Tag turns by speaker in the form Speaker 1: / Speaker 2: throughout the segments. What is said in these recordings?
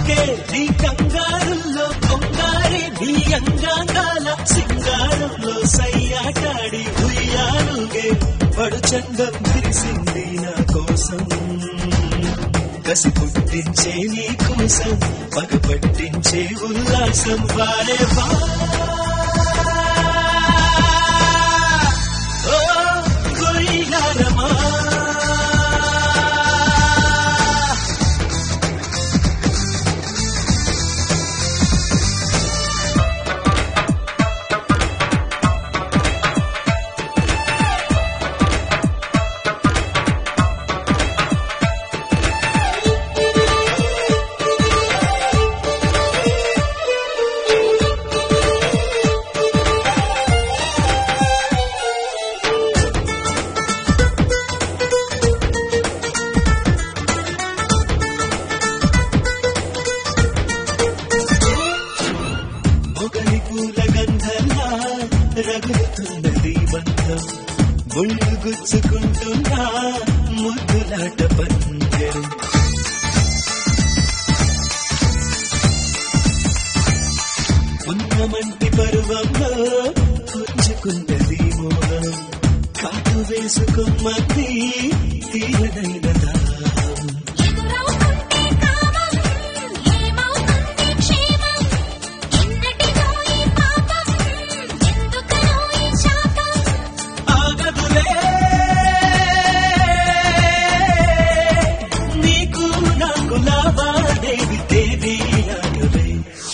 Speaker 1: చూపుకే నీ కంగారుల్లో కొంగారి నీ అంగాంగాల సింగారంలో సయ్యాటాడి ఉయ్యాలుగే పడుచండం విరిసింది నా కోసం కసి పుట్టించే నీ కోసం పగ పట్టించే ఉల్లాసం వారే వా ఓ కొయ్యారమా మొగలి పూల గంధంలా రగులుతున్నది బంధం ముళ్ళు గుచ్చుకుంటున్నా ముద్దులాట పందెం ఉన్నమంటి పరువంలో పుంజుకున్నది మోహం కాటు వేసుకున్నది తీరదైన దాహం
Speaker 2: ఎదురవుతుంటే కామం ఏమవుతుంది క్షేమం ఎన్నటిదో ఈ పాపం ఎందుకనో ఈ శాపం
Speaker 1: ఆగదులే నీకు నాకు లావాదేవి దేవి ఆగవే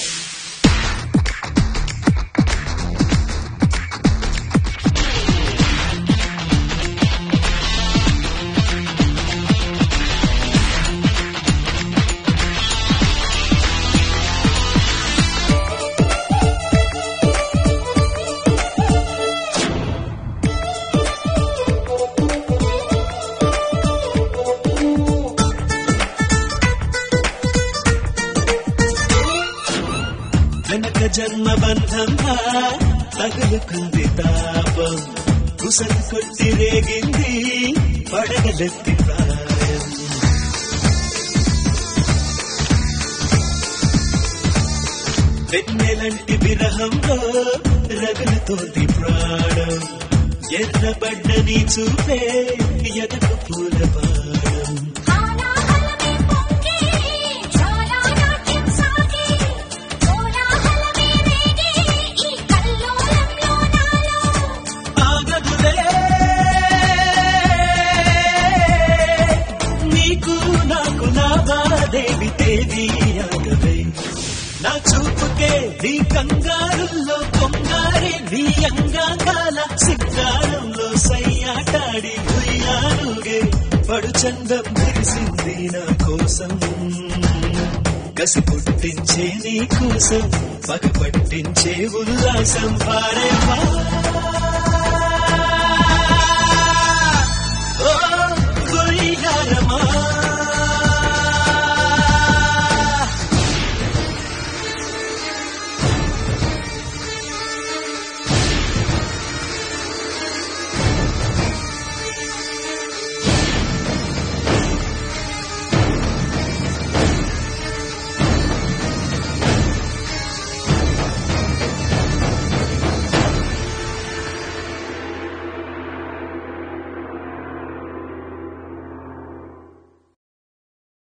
Speaker 1: వెనక జన్మ బంధంగా తగులుకుంది తాపం కుసలు కొట్టి రేగింది పడగలెత్తి ప్రాయం వెన్నెలంటి విరహంలో రగులుతోంది ప్రాణం ఎర్రబడ్డ నీ చూపే ఎదకు పూల పాడం
Speaker 2: ఆలాహలమే పొంగి జ్వాలా నాట్యం సాగి కోలాహలమే రేగి ఈ కల్లోలంలో నాలో
Speaker 1: ఆగదులే నీకు నాకు లావాదేవి దేవి ఆగవే నా చూపుకే నీ కంగారుల్లో కొంగారే నీ అంగాంగాల సింగారంలో సయ్యాటాడి ఉయ్యాలుగే పడుచందం మెరిసింది నా కోసం కసి పుట్టించే నీ కోసం పగ పట్టించే ఉల్లాసం వారే వా